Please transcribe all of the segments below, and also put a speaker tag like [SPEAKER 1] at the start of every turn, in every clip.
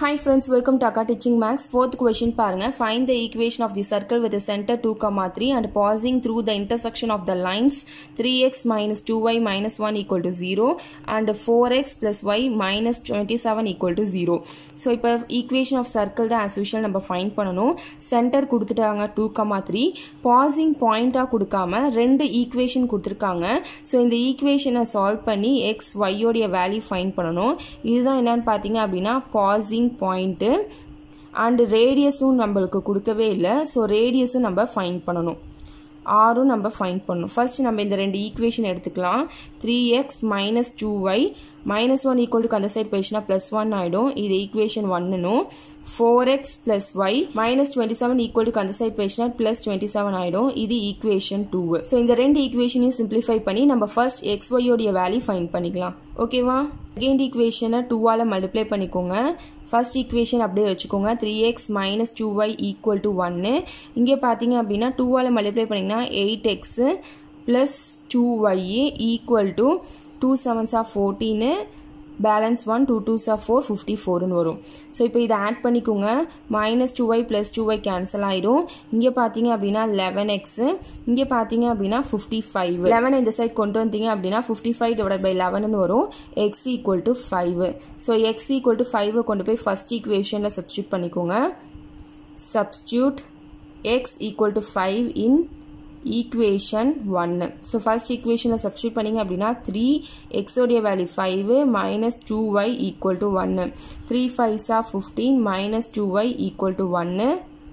[SPEAKER 1] Hi friends, welcome to Akka Teaching Max. Fourth question பாருங்க. Find the equation of the circle with the center 2, 3 and passing through the intersection of the lines 3x minus 2y minus 1 equal to 0 and 4x plus y minus 27 equal to 0. So இப்போ equation of circle தான் as usual நம்ம find பண்ணணும். Center கொடுத்துட்டாங்க 2, 3 pausing point ஆ கொடுக்காம ரெண்டு equation கொடுத்துருக்காங்க. So இந்த equation solve பண்ணி x, y உடைய வேல்யூ ஃபைண்ட் பண்ணணும். இதுதான் என்னன்னு பார்த்தீங்க அப்படின்னா பாசிங் பாயிண்ட்டு அண்டு ரேடியஸும் நம்மளுக்கு கொடுக்கவே இல்லை ஸோ ரேடியஸும் நம்ம ஃபைன் பண்ணணும் ஆரும் நம்ம ஃபைன் பண்ணணும் ஃபர்ஸ்ட் நம்ம இந்த ரெண்டு ஈக்குவேஷன் எடுத்துக்கலாம் three x minus two y minus one ஈக்குவலுக்கு அந்த சைட் போயிடுச்சுன்னா ப்ளஸ் ஒன் ஆகிடும் இது ஈக்குவேஷன் ஒன்னுனும் four x plus y minus twenty seven ஈக்குவலுக்கு அந்த சைட் போயிடுச்சுன்னா ப்ளஸ் டுவெண்ட்டி செவன் ஆகிடும் இது ஈக்குவேஷன் டூ ஸோ இந்த ரெண்டு ஈக்குவேஷனையும் சிம்பிளிஃபை பண்ணி நம்ம ஃபர்ஸ்ட் எக்ஸ் ஒய்யோடைய வேல்யூ ஃபைன் பண்ணிக்கலாம் ஓகேவா செகண்ட் ஈக்குவேஷனை டூவால் மல்டிப்ளை பண்ணிக்கோங்க ஃபர்ஸ்ட் ஈக்குவேஷன் அப்படியே வச்சுக்கோங்க three x minus two y equal to ஒன்று இங்கே பார்த்தீங்க அப்படின்னா டூவால் மல்டிப்ளை பண்ணிங்கன்னா eight x plus two y equal to two sevens of fourteen balance one two twos of four fifty ஃபோர்னு வரும் ஸோ இப்போ இதை ஆட் பண்ணிக்கோங்க minus two y plus two y cancel ஆகிடும் இங்கே பார்த்தீங்க அப்படின்னா லெவன் எக்ஸு இங்கே பார்த்தீங்க அப்படின்னா ஃபிஃப்டி ஃபைவ் லெவன் இந்த சைட் கொண்டு வந்தீங்க அப்படின்னா fifty five divide by eleven வரும் x equal to five so x equal to ஃபைவை கொண்டு போய் ஃபஸ்ட் ஈக்குவேஷனில் சப்ஸ்டியூட் பண்ணிக்கோங்க substitute x equal to five in equation ஒன்று ஸோ ஃபர்ஸ்ட் ஈக்குவேஷனில் சப்ஸ்டியூட் பண்ணிங்க அப்படின்னா த்ரீ எக்ஸோடைய value five minus two y equal to ஒன்று த்ரீ ஃபைவ்ஸா fifteen minus two y equal to ஒன்று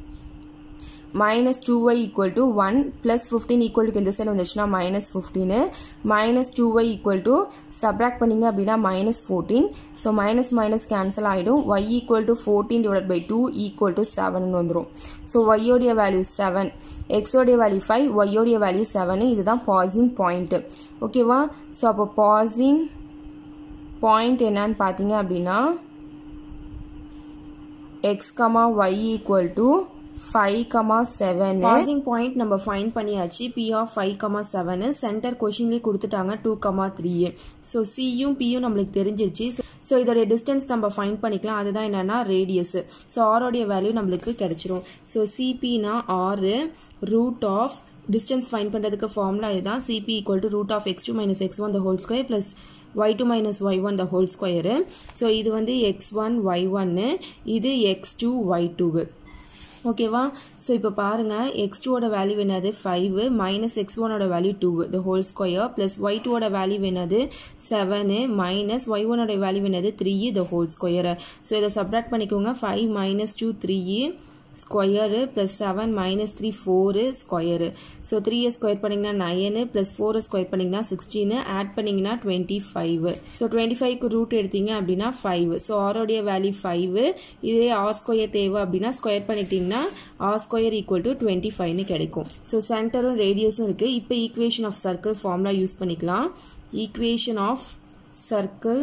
[SPEAKER 1] minus two y equal to one plus fifteen ஈக்குவலுக்கு இந்த சைடு வந்துச்சுன்னா மைனஸ் ஃபிஃப்டீனு minus two y equal to subtract பண்ணிங்க அப்படின்னா minus fourteen so minus minus cancel ஆகிடும் y equal to fourteen divide by two equal to seven வந்துடும் so ஒய்யோடைய value seven எக்ஸோடைய வேல்யூ ஃபைவ் ஒய்யோடைய வேல்யூ செவனு இதுதான் பாசிங் பாயிண்ட்டு ஓகேவா so அப்போ பாசிங் பாயிண்ட் என்னன்னு பார்த்தீங்க அப்படின்னா x comma y equal to five comma seven passing point நம்ம ஃபைன் பண்ணியாச்சு P of five comma seven center கொஷின்லேயே கொடுத்துட்டாங்க டூ கமா த்ரீ ஸோ சியும் பியும் நம்மளுக்கு தெரிஞ்சிருச்சு ஸோ இதோடைய டிஸ்டன்ஸ் நம்ம ஃபைன் பண்ணிக்கலாம் அதுதான் என்னென்னா ரேடியஸ் ஸோ ஆரோடைய வேல்யூ நம்மளுக்கு கிடைச்சிரும் ஸோ சிபினா ஆறு ரூட் ஆஃப் டிஸ்டன்ஸ் ஃபைன் பண்ணுறதுக்கு ஃபார்முலா இதுதான் CP equal to root of x two minus x one the whole square plus y two minus y one the whole square so இது வந்து x one y one இது x two y two ஓகேவா so இப்போ பாருங்கள் x டூவோட value என்னது five minus x ஒனோட value two the whole square plus y டூவோட வேல்யூ என்னது செவனு மைனஸ் ஒய் ஒனோட வேல்யூ என்னது three the whole square so இதை சப்ராக்ட் பண்ணிக்கோங்க five minus two three square plus seven minus three four square so த்ரீயை square பண்ணிங்கன்னா nine plus ஃபோரை square பண்ணிங்கன்னா sixteen add பண்ணிங்கன்னா டுவெண்ட்டி ஃபைவ் ஸோ டுவெண்ட்டி ஃபைவ்க்கு root எடுத்தீங்க அப்படின்னா ஃபைவ் ஸோ ஆரோடைய வேல்யூ ஃபைவ் இதே ஆர் ஸ்கொயர் தேவை அப்படின்னா ஸ்கொயர் பண்ணிட்டீங்கன்னா r square equal to twenty ஃபைவ்னு கிடைக்கும் ஸோ சென்டரும் ரேடியஸும் இருக்குது இப்போ equation of circle formula use பண்ணிக்கலாம் equation of circle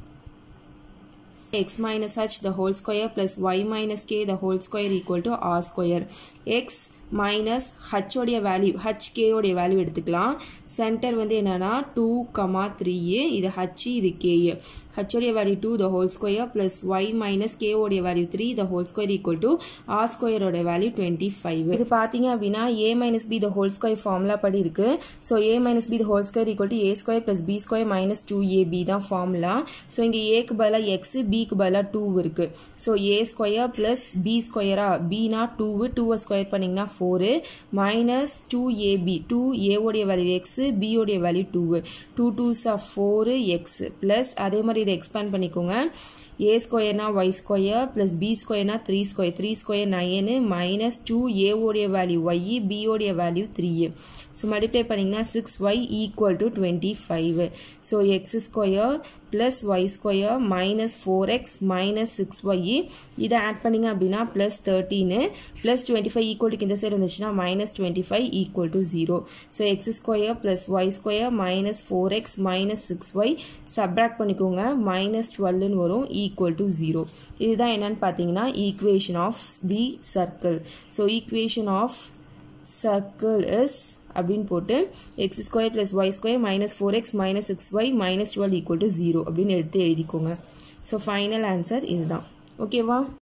[SPEAKER 1] x minus h the whole square plus y minus k the whole square equal to r square x minus ஹச்சோடைய value h கேயோடைய value எடுத்துக்கலாம் center வந்து என்னன்னா two comma three இது h இது k ஹச்சோடைய value two the whole square plus y minus கேவோடைய value three the whole square equal to r ஸ்கொயரோட வேல்யூ டுவெண்ட்டி ஃபைவ் இது பார்த்தீங்க அப்படின்னா a minus b the whole square formula படி இருக்கு so a minus b the whole square equal to a square plus b square minus two a b தான் formula so இங்கே ஏக்கு பதிலாக எக்ஸ் பிக்கு பதிலாக டூ இருக்கு so a square plus b ஸ்கொயரா பினா டூவு டூவை ஸ்கொயர் பண்ணிங்கன்னா four minus two a b two ஏவோடைய வேல்யூ எக்ஸு பியோடைய value two two twos of four x plus அதே மாதிரி இதை எக்ஸ்பேண்ட் பண்ணிக்கோங்க ஏ ஸ்கொயர்னா ஒய் ஸ்கொயர் ப்ளஸ் பி ஸ்கொயர்னா three square three square nine minus two ஏவோடைய வேல்யூ ஒய் பியோடைய வேல்யூ த்ரீ ஸோ மல்டிப்ளை பண்ணிங்கன்னா six y equal to twenty five so x square plus y square minus four x minus six y இதை add பண்ணிங்க அப்படின்னா plus thirteen plus twenty five ஈக்குவலுக்கு இந்த side வந்துச்சுன்னா minus twenty five equal to zero so x square plus y square minus four x minus six y subtract பண்ணிக்கோங்க minus டுவெல்னு வரும் equal to zero இதுதான் என்னன்னு பார்த்தீங்கன்னா equation of the circle so equation of circle is அப்படின்னு போட்டு x square plus y square minus four x minus six y minus twelve equal to zero அப்படின்னு எடுத்து எழுதிக்கோங்க ஸோ ஃபைனல் ஆன்சர் இதுதான் ஓகேவா